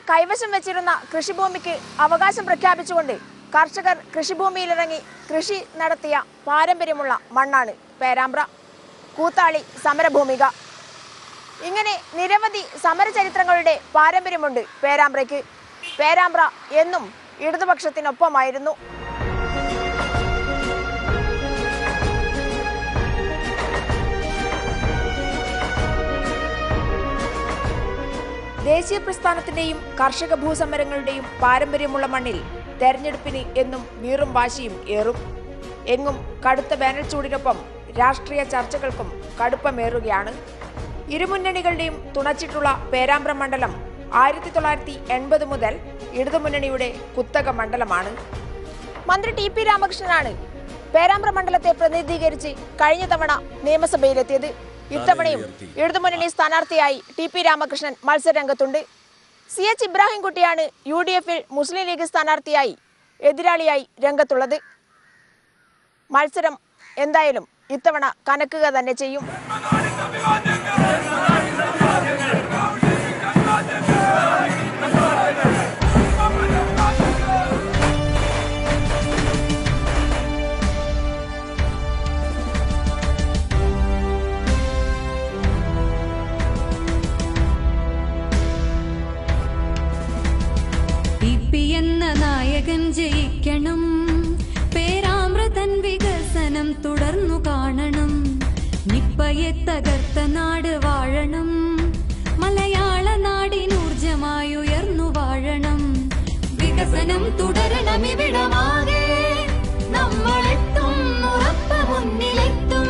കൈവശം വെച്ചിരുന്ന കൃഷിഭൂമിക്ക് അവകാശം പ്രഖ്യാപിച്ചുകൊണ്ട് കർഷകർ കൃഷിഭൂമിയിലിറങ്ങി കൃഷി നടത്തിയ പാരമ്പര്യമുള്ള മണ്ണാണ് പേരാമ്പ്ര കൂത്താളി സമരഭൂമിക ഇങ്ങനെ നിരവധി സമരചരിത്രങ്ങളുടെ പാരമ്പര്യമുണ്ട് പേരാമ്പ്രയ്ക്ക് പേരാമ്പ്ര എന്നും ഇടതുപക്ഷത്തിനൊപ്പമായിരുന്നു ദേശീയ പ്രസ്ഥാനത്തിന്റെയും കർഷക ഭൂസമരങ്ങളുടെയും പാരമ്പര്യമുള്ള മണ്ണിൽ തെരഞ്ഞെടുപ്പിന് എന്നും വീറും വാശിയും ഏറും എങ്ങും കടുത്ത വേനൽച്ചൂടിനൊപ്പം രാഷ്ട്രീയ ചർച്ചകൾക്കും കടുപ്പമേറുകയാണ് ഇരുമുന്നണികളുടെയും തുണച്ചിട്ടുള്ള പേരാമ്പ്ര മണ്ഡലം ആയിരത്തി തൊള്ളായിരത്തി എൺപത് മുതൽ ഇടതുമുന്നണിയുടെ കുത്തക മണ്ഡലമാണ് മന്ത്രി ടി പി രാമകൃഷ്ണനാണ് പേരാമ്പ്ര മണ്ഡലത്തെ പ്രതിനിധീകരിച്ച് കഴിഞ്ഞ തവണ നിയമസഭയിലെത്തിയത് ഇത്തവണയും ഇടതുമുന്നണി സ്ഥാനാർത്ഥിയായി ടി പി രാമകൃഷ്ണൻ മത്സരരംഗത്തുണ്ട് സി എച്ച് ഇബ്രാഹിംകുട്ടിയാണ് യു ഡി എഫിൽ മുസ്ലിം ലീഗ് സ്ഥാനാർത്ഥിയായി എതിരാളിയായി രംഗത്തുള്ളത് മത്സരം എന്തായാലും ഇത്തവണ കനക്കുക തന്നെ ചെയ്യും ടി പി എന്ന നായകൻ ജയിക്കണം പേരാമൃതൻ വികസനം തുടർന്നു കാണണം നിപ്പയെ തകർത്ത നാട് വാഴണം മലയാള നാടിനൂർജമായി ഉയർന്നു വാഴണം വികസനം തുടരണം ഇവിടമാകെ നമ്മളെത്തും ഉറപ്പ് മുന്നിലെത്തും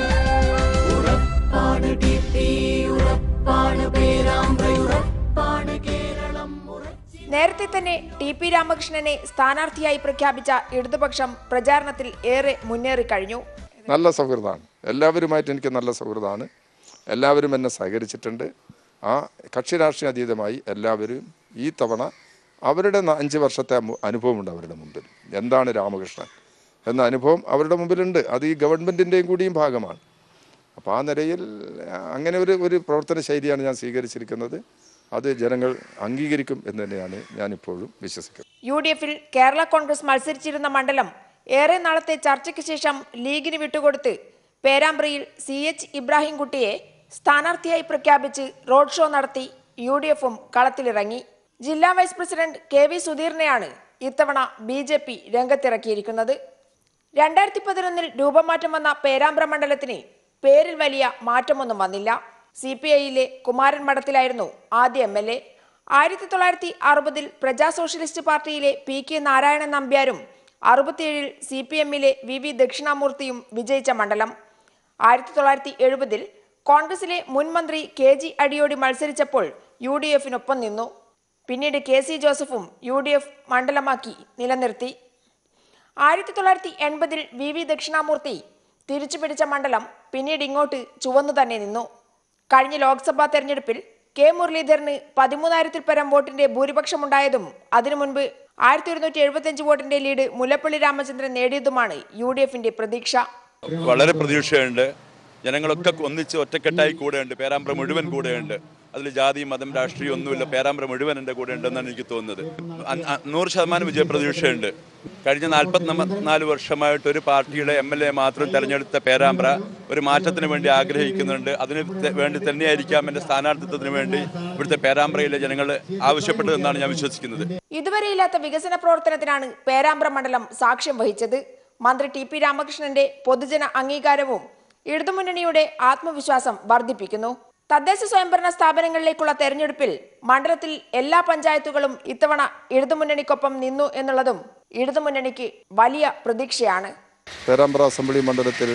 ഉറപ്പാണ് ടി പി ഉറപ്പാണ് പേരാമ്പ്ര ഉറപ്പാണ് കേരളം ഉറച്ചു നേരത്തെ തന്നെ ടി പി രാമകൃഷ്ണനെ സ്ഥാനാർത്ഥിയായി പ്രഖ്യാപിച്ച ഇടതുപക്ഷം പ്രചാരണത്തിൽ ഏറെ മുന്നേറിക്കഴിഞ്ഞു നല്ല സൗഹൃദമാണ് എല്ലാവരുമായിട്ട് എനിക്ക് നല്ല സൗഹൃദമാണ് എല്ലാവരും എന്നെ സഹകരിച്ചിട്ടുണ്ട് ആ കക്ഷി രാഷ്ട്രീയ അതീതമായി എല്ലാവരും ഈ തവണ അവരുടെ ന- അഞ്ച് വർഷത്തെ അമു- അനുഭവമുണ്ട് അവരുടെ മുമ്പിൽ എന്താണ് രാമകൃഷ്ണൻ എന്ന അനുഭവം അവരുടെ മുമ്പിലുണ്ട് അത് ഈ ഗവൺമെൻറ്റിൻ്റെയും കൂടിയും ഭാഗമാണ് അപ്പോൾ ആ നിലയിൽ ആ, അങ്ങനെ ഒരു ഒരു പ്രവർത്തന ശൈലിയാണ് ഞാൻ സ്വീകരിച്ചിരിക്കുന്നത് അത് ജനങ്ങൾ അംഗീകരിക്കും എന്ന് തന്നെയാണ് ഞാനിപ്പോഴും വിശ്വസിക്കുന്നത് യു ഡി എഫിൽ കേരള കോൺഗ്രസ് മത്സരിച്ചിരുന്ന മണ്ഡലം ഏറെ നാളത്തെ ചർച്ചയ്ക്ക് ശേഷം ലീഗിന് വിട്ടുകൊടുത്ത് പേരാമ്പ്രയിൽ സി എച്ച് ഇബ്രാഹിംകുട്ടിയെ സ്ഥാനാർത്ഥിയായി പ്രഖ്യാപിച്ച് റോഡ് ഷോ നടത്തി യു ഡി എഫും കളത്തിലിറങ്ങി ജില്ലാ വൈസ് പ്രസിഡന്റ് കെ വി സുധീറിനെയാണ് ഇത്തവണ ബി ജെ പി രംഗത്തിറക്കിയിരിക്കുന്നത് രണ്ടായിരത്തി പതിനൊന്നിൽ രൂപമാറ്റം വന്ന പേരാമ്പ്ര മണ്ഡലത്തിന് പേരിൽ വലിയ മാറ്റമൊന്നും വന്നില്ല സി പി ഐയിലെ കുമാരൻ മഠത്തിലായിരുന്നു ആദ്യ എം എൽ എ ആയിരത്തി തൊള്ളായിരത്തി അറുപതിൽ പ്രജാ സോഷ്യലിസ്റ്റ് പാർട്ടിയിലെ പി കെ നാരായണൻ നമ്പ്യാരും അറുപത്തിയേഴിൽ സി പി എമ്മിലെ വി വി ദക്ഷിണാമൂർത്തിയും വിജയിച്ച മണ്ഡലം ആയിരത്തി തൊള്ളായിരത്തി എഴുപതിൽ കോൺഗ്രസിലെ മുൻ മന്ത്രി കെ ജി അടിയോടി മത്സരിച്ചപ്പോൾ യു ഡി എഫിനൊപ്പം നിന്നു പിന്നീട് കെ സി ജോസഫും യു ഡി എഫ് മണ്ഡലമാക്കി നിലനിർത്തി ആയിരത്തി തൊള്ളായിരത്തി എൺപതിൽ വി വി ദക്ഷിണാമൂർത്തി തിരിച്ചുപിടിച്ച മണ്ഡലം പിന്നീട് ഇങ്ങോട്ട് ചുവന്നു തന്നെ നിന്നു കഴിഞ്ഞ ലോക്സഭാ തെരഞ്ഞെടുപ്പിൽ കെ മുരളീധരന് പതിമൂന്നായിരത്തിൽ പരം വോട്ടിന്റെ ഭൂരിപക്ഷമുണ്ടായതും അതിനു മുൻപ് ആയിരത്തി ഒരുന്നൂറ്റി എഴുപത്തിയഞ്ച് വോട്ടിന്റെ ലീഡ് മുല്ലപ്പള്ളി രാമചന്ദ്രൻ നേടിയതുമാണ് യു ഡി എഫിന്റെ പ്രതീക്ഷ വളരെ പ്രതീക്ഷയുണ്ട് ജനങ്ങളൊക്കെ ഒന്നിച്ച് ഒറ്റക്കെട്ടായി കൂടെയുണ്ട് പേരാമ്പ്ര മുഴുവൻ കൂടെയുണ്ട് അതിൽ ജാതി മതം രാഷ്ട്രീയം ഒന്നുമില്ല പേരാമ്പ്ര മുഴുവൻ എൻ്റെ കൂടെ ഉണ്ടെന്നാണ് എനിക്ക് തോന്നുന്നത് അ- അ- നൂറ് ശതമാനം വിജയപ്രതീക്ഷയുണ്ട് കഴിഞ്ഞ നാൽപ്പത്തിനാല് വർഷമായിട്ട് ഒരു പാർട്ടിയുടെ എം എൽ എ മാത്രം തെരഞ്ഞെടുത്ത പേരാമ്പ്ര ഒരു മാറ്റത്തിന് വേണ്ടി ആഗ്രഹിക്കുന്നുണ്ട് അതിന് തെ- വേണ്ടി തന്നെയായിരിക്കാം എൻ്റെ സ്ഥാനാർത്ഥിത്വത്തിന് വേണ്ടി ഇവിടുത്തെ പേരാമ്പ്രയിലെ ജനങ്ങൾ ആവശ്യപ്പെട്ടതെന്നാണ് ഞാൻ വിശ്വസിക്കുന്നത് ഇതുവരെയില്ലാത്ത വികസന പ്രവർത്തനത്തിനാണ് പേരാമ്പ്ര മണ്ഡലം സാക്ഷ്യം വഹിച്ചത് മന്ത്രി ടി പി രാമകൃഷ്ണന്റെ പൊതുജന അംഗീകാരവും ഇടതുമുന്നണിയുടെ ആത്മവിശ്വാസം വർദ്ധിപ്പിക്കുന്നു തദ്ദേശ സ്വയംഭരണ സ്ഥാപനങ്ങളിലേക്കുള്ള തെരഞ്ഞെടുപ്പിൽ മണ്ഡലത്തിൽ എല്ലാ പഞ്ചായത്തുകളും ഇത്തവണ ഇടതുമുന്നണിക്കൊപ്പം നിന്നു എന്നുള്ളതും ഇടതുമുന്നണിക്ക് വലിയ പ്രതീക്ഷയാണ് പേരാമ്പ്ര അസംബ്ലി മണ്ഡലത്തിൽ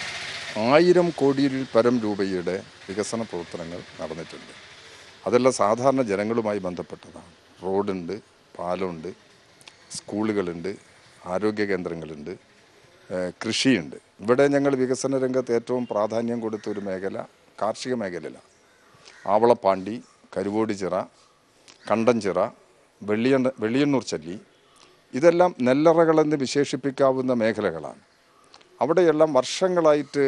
ആയിരം കോടിയിൽ പരം രൂപയുടെ വികസന പ്രവർത്തനങ്ങൾ നടന്നിട്ടുണ്ട് അതെല്ലാം സാധാരണ ജനങ്ങളുമായി ബന്ധപ്പെട്ടതാണ് റോഡുണ്ട് പാലമുണ്ട് സ്കൂളുകളുണ്ട് ആരോഗ്യ കേന്ദ്രങ്ങളുണ്ട് ഏഹ് കൃഷിയുണ്ട് ഇവിടെ ഞങ്ങൾ വികസന രംഗത്ത് ഏറ്റവും പ്രാധാന്യം കൊടുത്ത ഒരു മേഖല കാർഷിക മേഖലയിലാണ് ആവളപ്പാണ്ടി കരുവോടിച്ചിറ കണ്ടൻചിറ വെള്ളിയ വെള്ളിയണ്ണൂർ ചല്ലി ഇതെല്ലാം നെല്ലറകളെന്ന് വിശേഷിപ്പിക്കാവുന്ന മേഖലകളാണ് അവിടെയെല്ലാം വർഷങ്ങളായിട്ട്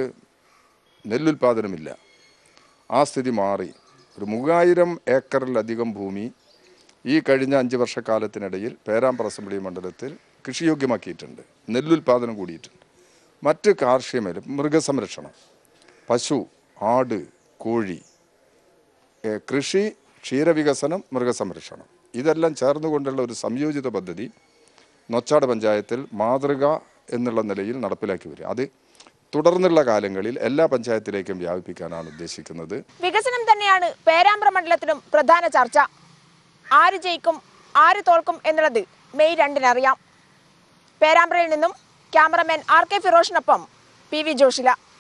നെല്ലുൽപാദനമില്ല ആ സ്ഥിതി മാറി ഒരു മൂവായിരം ഏക്കറിലധികം ഭൂമി ഈ കഴിഞ്ഞ അഞ്ച് വർഷക്കാലത്തിനിടയിൽ പേരാമ്പ്ര അസംബ്ലി മണ്ഡലത്തിൽ കൃഷിയോഗ്യമാക്കിയിട്ടുണ്ട് നെല്ലുൽപാദനം കൂടിയിട്ടുണ്ട് മറ്റ് കാർഷിക മേഖല മൃഗസംരക്ഷണം പശു ആട് കോഴി ഏ, കൃഷി ക്ഷീരവികസനം മൃഗസംരക്ഷണം ഇതെല്ലാം ചേർന്നുകൊണ്ടുള്ള ഒരു സംയോജിത പദ്ധതി നൊച്ചാട് പഞ്ചായത്തിൽ മാതൃക എന്നുള്ള നിലയിൽ നടപ്പിലാക്കി വരിക അത് തുടർന്നുള്ള കാലങ്ങളിൽ എല്ലാ പഞ്ചായത്തിലേക്കും വ്യാപിപ്പിക്കാനാണ് ഉദ്ദേശിക്കുന്നത് വികസനം തന്നെയാണ് പേരാമ്പ്ര മണ്ഡലത്തിലും പ്രധാന ചർച്ച ആര് ജയിക്കും ആര് തോൽക്കും എന്നുള്ളത് മെയ് രണ്ടിനറിയാം പേരാമ്പ്രയിൽ നിന്നും ക്യാമറമാൻ ആർ കെ ഫിറോഷിനൊപ്പം പി വി ജോഷില